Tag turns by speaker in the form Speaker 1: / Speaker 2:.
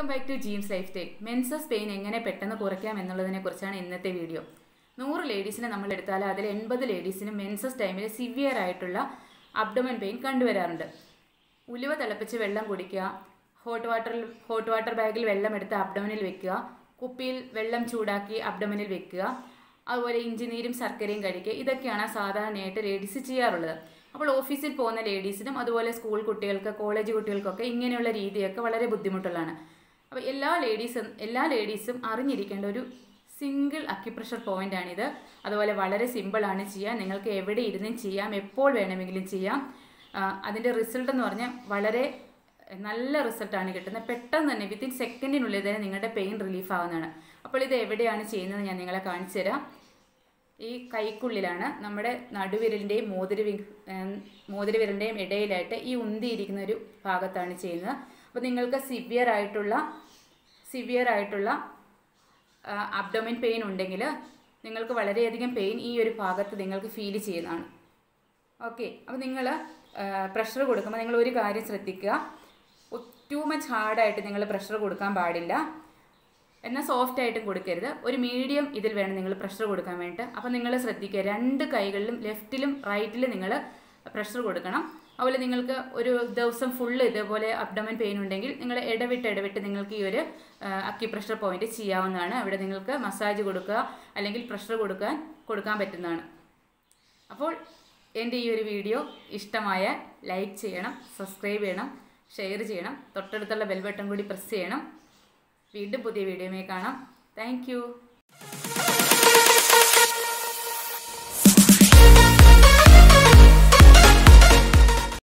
Speaker 1: welcome back to Jeems lifestyle menses pain എങ്ങനെ പെട്ടെന്ന് കുറയ്ക്കാം എന്നുള്ളതിനെ കുറിച്ചാണ് ഇന്നത്തെ വീഡിയോ നൂറ് ലേഡീസിനെ നമ്മൾ എടുത്താൽ അതിൽ എൺപത് ലേഡീസിന് മെൻസസ് ടൈമിൽ സിവിയർ ആയിട്ടുള്ള അബ്ഡമൻ പെയിൻ കണ്ടുവരാറുണ്ട് ഉലുവ തിളപ്പിച്ച് വെള്ളം കുടിക്കുക ഹോട്ട് വാട്ടറിൽ ഹോട്ട് വാട്ടർ ബാഗിൽ വെള്ളം എടുത്ത് അബ്ഡമനിൽ വെക്കുക കുപ്പിയിൽ വെള്ളം ചൂടാക്കി അബ്ഡമനിൽ വെക്കുക അതുപോലെ ഇഞ്ചിനീരും ശർക്കരയും കഴിക്കുക ഇതൊക്കെയാണ് സാധാരണയായിട്ട് ലേഡീസ് ചെയ്യാറുള്ളത് അപ്പോൾ ഓഫീസിൽ പോകുന്ന ലേഡീസിനും അതുപോലെ സ്കൂൾ കുട്ടികൾക്ക് കോളേജ് കുട്ടികൾക്കൊക്കെ ഇങ്ങനെയുള്ള രീതിയൊക്കെ വളരെ ബുദ്ധിമുട്ടുള്ളതാണ് അപ്പോൾ എല്ലാ ലേഡീസും എല്ലാ ലേഡീസും അറിഞ്ഞിരിക്കേണ്ട ഒരു സിംഗിൾ അക്യുപ്രഷർ പോയിന്റ് ആണിത് അതുപോലെ വളരെ സിമ്പിളാണ് ചെയ്യാൻ നിങ്ങൾക്ക് എവിടെ ഇരുന്നും ചെയ്യാം എപ്പോൾ വേണമെങ്കിലും ചെയ്യാം ആ, അതിൻ്റെ റിസൾട്ട് എന്ന് പറഞ്ഞാൽ വളരെ നല്ല റിസൾട്ടാണ് കിട്ടുന്നത് പെട്ടെന്ന് തന്നെ വിത്തിൻ സെക്കൻഡിനുള്ളിൽ തന്നെ നിങ്ങളുടെ പെയിൻ റിലീഫ് ആവുന്നതാണ് അപ്പോൾ ഇത് എവിടെയാണ് ചെയ്യുന്നത് ഞാൻ നിങ്ങളെ കാണിച്ചു തരാം ഈ കൈക്കുള്ളിലാണ് നമ്മുടെ നടുവിരലിൻ്റെയും മോതിരവി മോതിരവിരലിൻ്റെയും ഇടയിലായിട്ട് ഈ ഉന്തിയിരിക്കുന്ന ഒരു ഭാഗത്താണ് ചെയ്യുന്നത് അപ്പോൾ നിങ്ങൾക്ക് സിവിയർ ആയിട്ടുള്ള സിവിയർ ആയിട്ടുള്ള അബ്ഡോമിൻ പെയിൻ ഉണ്ടെങ്കിൽ നിങ്ങൾക്ക് വളരെയധികം പെയിൻ ഈ ഒരു ഭാഗത്ത് നിങ്ങൾക്ക് ഫീൽ ചെയ്യുന്നതാണ് ഓക്കെ അപ്പോൾ നിങ്ങൾ പ്രഷർ കൊടുക്കുമ്പോൾ നിങ്ങൾ ഒരു കാര്യം ശ്രദ്ധിക്കുക ടു മച്ച് ഹാർഡായിട്ട് നിങ്ങൾ പ്രഷർ കൊടുക്കാൻ പാടില്ല എന്നാൽ സോഫ്റ്റ് ആയിട്ടും കൊടുക്കരുത് ഒരു മീഡിയം ഇതിൽ വേണം നിങ്ങൾ പ്രഷർ കൊടുക്കാൻ വേണ്ടിയിട്ട് അപ്പോൾ നിങ്ങൾ ശ്രദ്ധിക്കുക രണ്ട് കൈകളിലും ലെഫ്റ്റിലും റൈറ്റിലും നിങ്ങൾ പ്രഷർ കൊടുക്കണം അതുപോലെ നിങ്ങൾക്ക് ഒരു ദിവസം ഫുള്ള് ഇതേപോലെ അബ്ഡമൻ പെയിൻ ഉണ്ടെങ്കിൽ നിങ്ങൾ ഇടവിട്ട് ഇടവിട്ട് നിങ്ങൾക്ക് ഈ ഒരു അക്യുപ്രഷർ പോയിന്റ് ചെയ്യാവുന്നതാണ് അവിടെ നിങ്ങൾക്ക് മസാജ് കൊടുക്കുക അല്ലെങ്കിൽ പ്രഷർ കൊടുക്കാൻ കൊടുക്കാൻ പറ്റുന്നതാണ് അപ്പോൾ എൻ്റെ ഈ ഒരു വീഡിയോ ഇഷ്ടമായ ലൈക്ക് ചെയ്യണം സബ്സ്ക്രൈബ് ചെയ്യണം ഷെയർ ചെയ്യണം തൊട്ടടുത്തുള്ള ബെൽ ബട്ടൺ കൂടി പ്രസ് ചെയ്യണം വീണ്ടും പുതിയ വീഡിയോയുമായി കാണാം താങ്ക്